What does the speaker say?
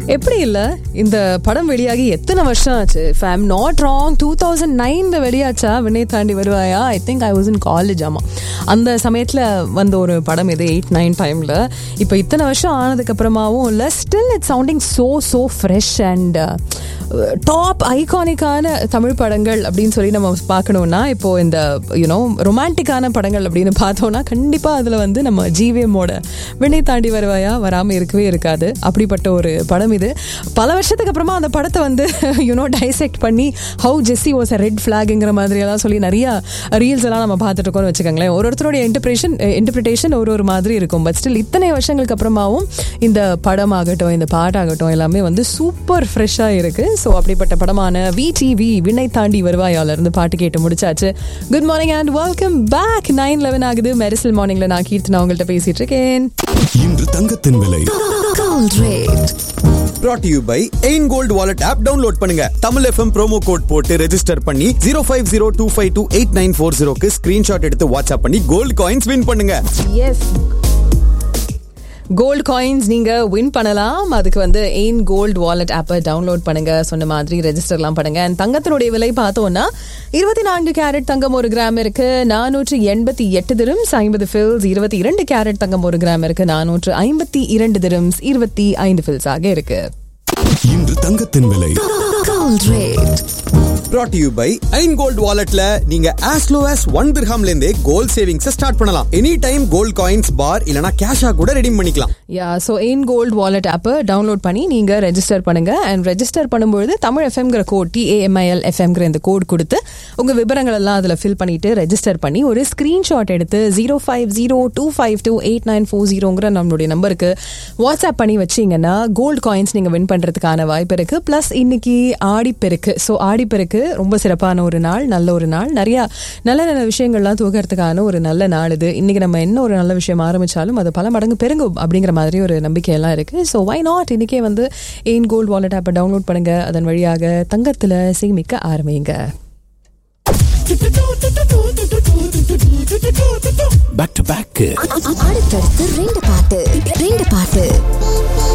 எப்படி இல்ல இந்த படம் வெளியாகி எத்தனை வருஷம் ஆச்சு if I am not wrong two thousand நைன்ல வெளியாச்சா வினை தாண்டி வருவாயா I think I was in college ஆமா அந்த சமயத்துல வந்த ஒரு படம் இது எயிட் நைன் டைம்ல இப்போ இத்தனை வருஷம் ஆனதுக்கு அப்புறமாவும் இல்ல still it sounding so so fresh and top ஐகானிக்கான தமிழ் படங்கள் அப்படின்னு சொல்லி நம்ம பார்க்கணும்னா இப்போ இந்த யூனோ ரொமான்டிக்கான படங்கள் அப்படின்னு பார்த்தோம்னா கண்டிப்பா அதுல வந்து நம்ம ஜிவிஎம்மோட வினை தாண்டி வருவாயா வராம இருக்கவே இருக்காது அப்படிப்பட்ட ஒரு படம் இது பல வருஷத்துக்கு அப்புறமா அந்த படத்தை வந்து யூனோ டைசெக்ட் பண்ணி how Jessie was a red ஃபிளாக்ங்கிற மாதிரி எல்லாம் சொல்லி நிறைய ரீல்ஸ் எல்லாம் நம்ம பார்த்துட்டு இருக்கோம்னு வச்சுக்கோங்களேன் ஒரு ஒருத்தருடைய இன்டர்பிரேஷன் இன்டர்பிரிட்டேஷன் ஒரு ஒரு மாதிரி இருக்கும் பட் ஸ்டில் இத்தனை வருஷங்களுக்கு அப்புறமாவும் இந்த படமாகட்டும் இந்த பாட்டாகட்டும் எல்லாமே வந்து சூப்பர் ஃப்ரெஷ்ஷாக இருக்கு ஸோ அப்படிப்பட்ட படமான விடிவி விண்ணை தாண்டி வருவாயால இருந்து பாட்டு கேட்டு முடிச்சாச்சு good morning and welcome back nine eleven ஆகுது மெரிசல் மார்னிங்ல நான் கீர்த்தனா உங்கள்கிட்ட பேசிட்டு இருக்கேன் இன்று தங்கத்தின் விலை Gold rate. brought to you by Ain gold wallet app download பண்ணுங்க தமிழ் எஃப்எம் ப்ரோமோ கோட் போட்டு ரெஜிஸ்டர் பண்ணி zero five zero two five two eight nine four ஜீரோக்கு ஸ்கிரீன்ஷாட் எடுத்து வாட்ஸ்அப் பண்ணி கோல்டு காயின்ஸ் வின் பண்ணுங்க எஸ் கோல்டு காயின்ஸ் நீங்க win பண்ணலாம் அதுக்கு வந்து எயின் கோல்டு வாலெட் ஆப்பை டவுன்லோட் பண்ணுங்க சொன்ன மாதிரி ரெஜிஸ்டர்லாம் பண்ணுங்க அண்ட் தங்கத்தினுடைய விலை பார்த்தோம்னா இருபத்தி நான்கு கேரட் தங்கம் ஒரு கிராம் இருக்கு நானூற்று எண்பத்தி எட்டு திரம்ஸ் ஐம்பது ஃபில்ஸ் இருபத்தி இரண்டு கேரட் தங்கம் ஒரு கிராம் இருக்கு நானூற்று ஐம்பத்தி இரண்டு திரம்ஸ் இருபத்தி ஐந்து ஃபில்ஸ் ஆக இருக்கு இன்று தங்கத்தின் விலை Gold rate. brought to you by Ain gold வாலெட்ல நீங்க as low as ஒன் திர்ஹாம்ல இருந்தே கோல்ட் சேவிங்ஸ் ஸ்டார்ட் பண்ணலாம் any time gold coins bar இல்லனா கேஷா கூட ரெடீம் பண்ணிக்கலாம் yeah so Ain gold wallet ஆப்பை டவுன்லோட் பண்ணி நீங்க ரெஜிஸ்டர் பண்ணுங்க அண்ட் ரெஜிஸ்டர் பண்ணும்பொழுது தமிழ் எஃப்எம்ங்கிற கோட் டிஏஎம்ஐஎல் எஃப்எம்ங்கிற இந்த கோட் கொடுத்து உங்க விவரங்கள் எல்லாம் அதில் ஃபில் பண்ணிட்டு ரெஜிஸ்டர் பண்ணி ஒரு ஸ்கிரீன்ஷாட் எடுத்து zero five zero two five two eight nine four ஜீரோங்கிற நம்மளுடைய நம்பருக்கு வாட்ஸ்அப் பண்ணி வச்சீங்கன்னா கோல்டு காயின்ஸ் நீங்க வின் பண்றதுக்கான வாய்ப்பு இருக்கு பிளஸ் இன்னைக்கு ஆடிப்பெருக்கு ஸோ ஆடிப்பெருக்கு ரொம்ப சிறப்பான ஒரு நாள் நல்ல ஒரு நாள் நிறைய நல்ல நல்ல விஷயங்கள்லாம் தூக்கிறதுக்கான ஒரு நல்ல நாள் இது இன்னைக்கு நம்ம என்ன ஒரு நல்ல விஷயம் ஆரம்பிச்சாலும் அது பல மடங்கு பெருங்கும் அப்படிங்கிற மாதிரி ஒரு நம்பிக்கையெல்லாம் இருக்கு ஸோ வை நாட் இன்னைக்கே வந்து எயின் கோல்ட் வாலெட் ஆப்பை டவுன்லோட் பண்ணுங்க அதன் வழியாக தங்கத்துல சேமிக்க ஆரம்பிங்க பேக் டு பேக் அடுத்தடுத்து ரெண்டு பாட்டு ரெண்டு பாட்டு